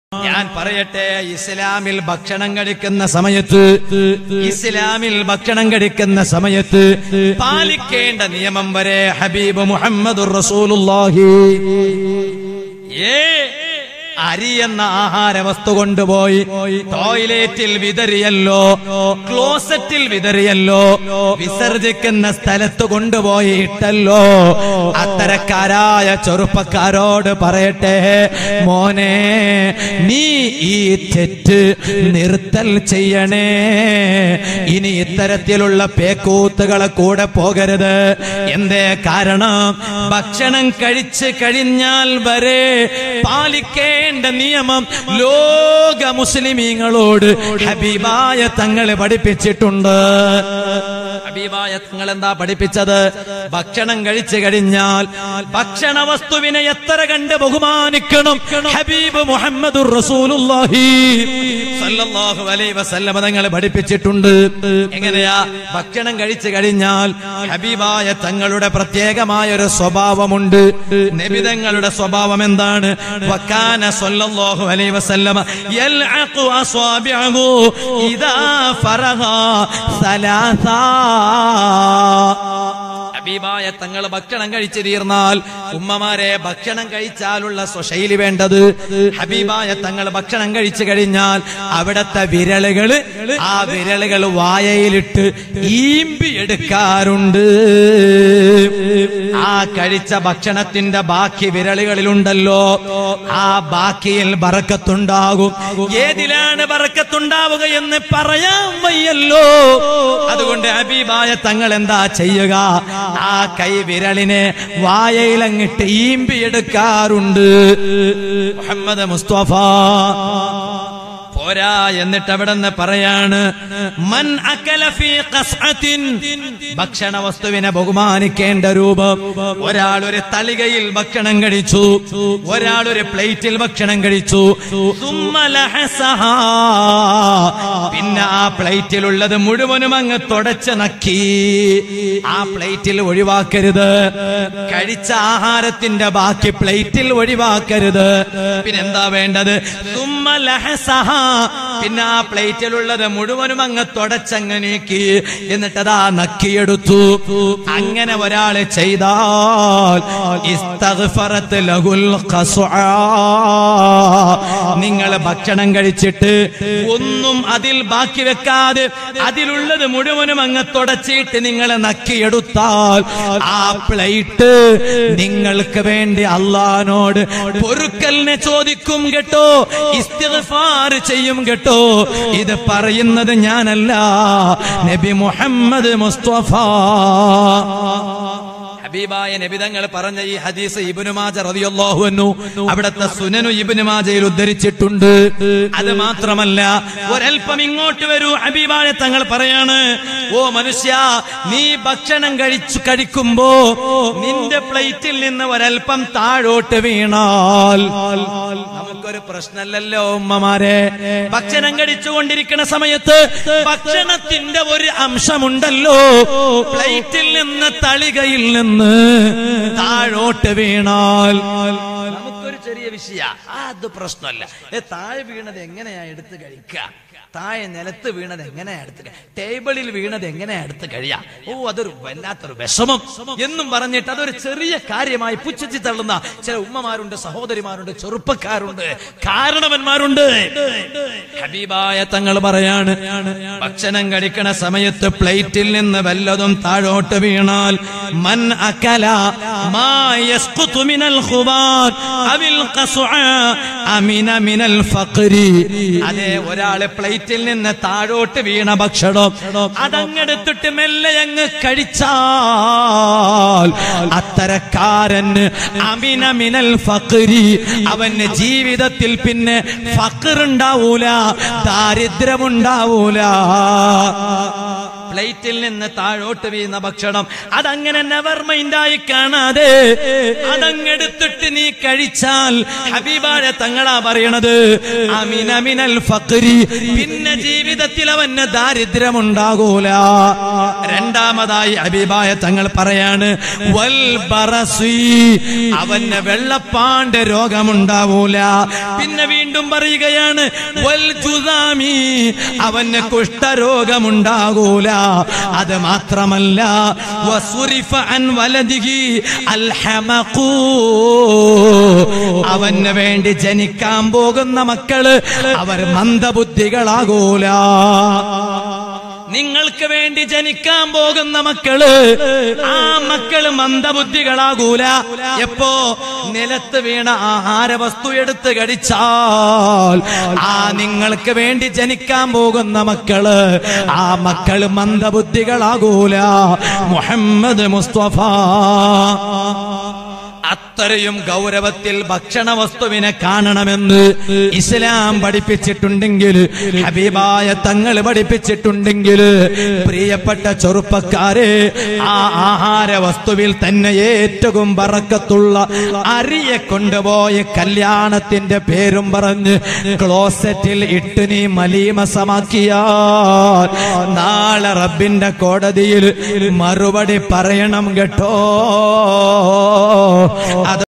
ഞാൻ പറയട്ടെ ഇസ്ലാമിൽ ഭക്ഷണം കഴിക്കുന്ന സമയത്ത് ഇസ്ലാമിൽ ഭക്ഷണം കഴിക്കുന്ന സമയത്ത് പാലിക്കേണ്ട നിയമം വരെ ഹബീബ് മുഹമ്മദ് റസൂലുള്ളാഹി ഏ അരി എന്ന ആഹാര വസ്തു കൊണ്ടുപോയി ടോയ്ലറ്റിൽ വിതറിയല്ലോ ക്ലോസറ്റിൽ വിതറിയല്ലോ വിസർജിക്കുന്ന സ്ഥലത്ത് കൊണ്ടുപോയി ഇട്ടല്ലോ അത്തരക്കാരായ ചെറുപ്പക്കാരോട് പറയട്ടെ മോനെ നീ ഈ തെറ്റ് നിർത്തൽ ചെയ്യണേ ഇനി ഇത്തരത്തിലുള്ള പേക്കൂത്തുകളെ കൂടെ പോകരുത് എന്തേ കാരണം ഭക്ഷണം കഴിച്ച് കഴിഞ്ഞാൽ വരെ പാലിക്കേണ്ട നിയമം ലോക മുസ്ലിമീങ്ങളോട് ഹബീബായ തങ്ങളെ പഠിപ്പിച്ചിട്ടുണ്ട് ഹബീബായ തങ്ങൾ എന്താ പഠിപ്പിച്ചത് ഭക്ഷണം കഴിച്ചു കഴിഞ്ഞാൽ ഭക്ഷണ വസ്തുവിനെ എത്ര കണ്ട് ബഹുമാനിക്കണം ഹബീബ് മുഹമ്മദ് റസൂലുള്ളാഹി സല്ലല്ലാഹു അലൈഹി വസല്ലമ തങ്ങൾ പഠിപ്പിച്ചിട്ടുണ്ട് എങ്ങനെയാ ഭക്ഷണം കഴിച്ചു കഴിഞ്ഞാൽ ഹബീബായ തങ്ങളുടെ പ്രത്യേകമായ ഒരു സ്വഭാവമുണ്ട് നബിതങ്ങളുടെ സ്വഭാവം എന്താണ് വക്കാന സല്ലല്ലാഹു അലൈഹി വസല്ലമ യൽഅഖു അസ്വാബിഅഹു ഇദാ ഫറഹ സലാസ ഹബീബായ തങ്ങൾ ഭക്ഷണം കഴിച്ചു തീർന്നാൽ ഉമ്മമാരെ ഭക്ഷണം കഴിച്ചാലുള്ള സ്വശൈലി വേണ്ടത് ഹബീബായ തങ്ങൾ ഭക്ഷണം കഴിച്ചു കഴിഞ്ഞാൽ അവിടത്തെ വിരലുകള് ആ വിരലുകൾ വായയിലിട്ട് ഈമ്പി എടുക്കാറുണ്ട് ആ കഴിച്ച ഭക്ഷണത്തിന്റെ ബാക്കി വിരലുകളിലുണ്ടല്ലോ ആ ബാക്കിയിൽ ബറക്കത്തുണ്ടാകും ഏതിലാണ് ബറക്കത്തുണ്ടാവുക എന്ന് പറയാൻ വയ്യല്ലോ അതുകൊണ്ട് ഹബീബായ തങ്ങൾ എന്താ ചെയ്യുക ആ കൈ വിരലിനെ വായയിലങ്ങിട്ട് ഈമ്പിയെടുക്കാറുണ്ട് മുഹമ്മദ് മുസ്തഫ പോരാ എന്നിട്ട് അവിടെ നിന്ന് പറയാണ് മൻ അകല ഫീ ഖസ്അത്തിൻ ഭക്ഷണ വസ്തുവിനെ ബഹുമാനിക്കേണ്ട രൂപം ഒരാൾ ഒരു തളികയിൽ ഭക്ഷണം കഴിച്ചു ഒരാൾ ഒരു പ്ലേറ്റിൽ ഭക്ഷണം കഴിച്ചു സുമ്മ ലഹസഹാ. പിന്നെ ആ പ്ലേറ്റിലുള്ളത് മുഴുവനും അങ്ങ് തുടച്ച് നക്കി ആ പ്ലേറ്റിൽ ഒഴിവാക്കരുത് കഴിച്ച ആഹാരത്തിന്റെ ബാക്കി പ്ലേറ്റിൽ ഒഴിവാക്കരുത് പിന്നെ എന്താ വേണ്ടത് സുമ്മ ലഹസഹാ. പിന്നെ ആ പ്ലേറ്റിലുള്ളത് മുഴുവനും അങ്ങ് തുടച്ചങ്ങ് നീക്കി എന്നിട്ടതാ നക്കിയെടുത്തു അങ്ങനെ ഒരാള് ചെയ്താൽ ഇസ്തഗ്ഫറത്ത് ലഹുൽ ഖസ്ആ. നിങ്ങൾ ഭക്ഷണം കഴിച്ചിട്ട് ഒന്നും അതിൽ ബാക്കി വെക്കാതെ അതിലുള്ളത് മുഴുവനും അങ്ങ് തുടച്ചിട്ട് നിങ്ങൾ നക്കിയെടുത്താൽ ആ പ്ലേറ്റ് നിങ്ങൾക്ക് വേണ്ടി അള്ളഹാനോട് പൊറുക്കലിനെ ചോദിക്കും കേട്ടോ ഇസ്തിഗ്ഫാർ ചെയ്യും കേട്ടോ ഇത് പറയുന്നത് ഞാനല്ല നബി മുഹമ്മദ് മുസ്തഫ ഹബീബായ നബിതങ്ങൾ പറഞ്ഞ ഈ ഹദീസ് ഇബ്നു മാജ റളിയല്ലാഹു അൻഹു അവിടുത്തെ സുനനു ഇബ്നു മാജയിൽ ഉദ്ധരിച്ചിട്ടുണ്ട് അത് മാത്രമല്ല ഒരൽപ്പം ഇങ്ങോട്ട് വരൂ ഹബീബായ തങ്ങൾ പറയാണ് ഓ മനുഷ്യ നീ ഭക്ഷണം കഴിച്ചു കഴിക്കുമ്പോ നിന്റെ പ്ലേറ്റിൽ നിന്ന് ഒരൽപ്പം താഴോട്ട് വീണാൽ നമുക്കൊരു പ്രശ്നമല്ലല്ലോ ഉമ്മമാരെ ഭക്ഷണം കഴിച്ചുകൊണ്ടിരിക്കുന്ന സമയത്ത് ഭക്ഷണത്തിന്റെ ഒരു അംശമുണ്ടല്ലോ പ്ലേറ്റിൽ നിന്ന് തളികയിൽ നിന്ന് താഴോട്ട് വീണാൽ നമുക്കൊരു ചെറിയ വിഷയ അത് പ്രശ്നമല്ല ഏ, താഴെ വീണത് എങ്ങനെയാ എടുത്ത് കഴിക്കുക താഴെ നിലത്ത് വീണത് എങ്ങനെയാ എടുത്ത് കഴി- ടേബിളിൽ വീണത് എങ്ങനെയാ എടുത്ത് കഴിയാ ഓ അതൊരു വല്ലാത്തൊരു വിഷമം എന്നും പറഞ്ഞിട്ട് അതൊരു ചെറിയ കാര്യമായി പുച്ഛിച്ച് തള്ളുന്ന ചില ഉമ്മമാരുണ്ട് സഹോദരിമാരുണ്ട് ചെറുപ്പക്കാരുണ്ട് കാരണവന്മാരുണ്ട് ഹബീബായ തങ്ങൾ പറയാണ് ഭക്ഷണം കഴിക്കണ സമയത്ത് പ്ലേറ്റിൽ നിന്ന് വല്ലതും താഴോട്ട് വീണാൽ മൻ അകല മാ യസ്ഖുതു മിനൽ ഖുബാർ അവിൽ ഖസ്അ അമിന മിനൽ ഫഖ്രി അതെ ഒരാള് പ്ലേറ്റിൽ നിന്ന് താഴോട്ട് വീണ ഭക്ഷണം അതങ്ങെടുത്തിട്ട് മെല്ലെ അങ്ങ് കഴിച്ചാൽ അത്തരക്കാരന് അമിന മിനൽ ഫഖ്രി അവന് ജീവിതത്തിൽ പിന്നെ ഫഖർ ഉണ്ടാവൂല ദാരിദ്ര്യമുണ്ടാവൂല പ്ലേറ്റിൽ നിന്ന് താഴോട്ട് വീഴുന്ന ഭക്ഷണം അതങ്ങനെ നെവർ മൈൻഡായി കാണാതെ അതങ്ങെടുത്തിട്ട് നീ കഴിച്ചാൽ ഹബീബായ തങ്ങളാ പറയണത് അമിനമിനൽ ഫക്രി പിന്നെ ജീവിതത്തിൽ അവന് ദാരിദ്ര്യമുണ്ടാകൂല രണ്ടാമതായി ഹബീബായ തങ്ങൾ പറയാണ് വൽ ബറസി അവന് വെള്ളപ്പാണ്ട് രോഗമുണ്ടാവൂല പിന്നെ വീണ്ടും പറയുകയാണ് വൽ ജുദാമി അവന് കുഷ്ഠരോഗമുണ്ടാകൂല അത് മാത്രമല്ല വസുരിഫ അൻ വലദിഹി അൽ ഹമഖൂ അവന് വേണ്ടി ജനിക്കാൻ പോകുന്ന മക്കള് അവർ മന്ദബുദ്ധികളാകൂല നിങ്ങൾക്ക് വേണ്ടി ജനിക്കാൻ പോകുന്ന മക്കള് ആ മക്കള് മന്ദബുദ്ധികളാകൂല എപ്പോ നിലത്ത് വീണ ആഹാര വസ്തു എടുത്ത് കടിച്ചാൽ ആ നിങ്ങൾക്ക് വേണ്ടി ജനിക്കാൻ പോകുന്ന മക്കള് ആ മക്കള് മന്ദബുദ്ധികളാകൂല മുഹമ്മദ് മുസ്തഫ അത്രയും ഗൗരവത്തിൽ ഭക്ഷണ വസ്തുവിനെ കാണണമെന്ന് ഇസ്ലാം പഠിപ്പിച്ചിട്ടുണ്ടെങ്കിൽ ഹബീബായ തങ്ങൾ പഠിപ്പിച്ചിട്ടുണ്ടെങ്കിൽ പ്രിയപ്പെട്ട ചെറുപ്പക്കാരെ ആ ആഹാര വസ്തുവിൽ തന്നെ ഏറ്റവും ബറക്കത്തുള്ള അരിയെ കൊണ്ടുപോയി കല്യാണത്തിന്റെ പേരും പറഞ്ഞ് ക്ലോസറ്റിൽ ഇട്ട് നീ മലീമസമാക്കിയാൽ നാളെ റബ്ബിന്റെ കോടതിയിൽ മറുപടി പറയണം കേട്ടോ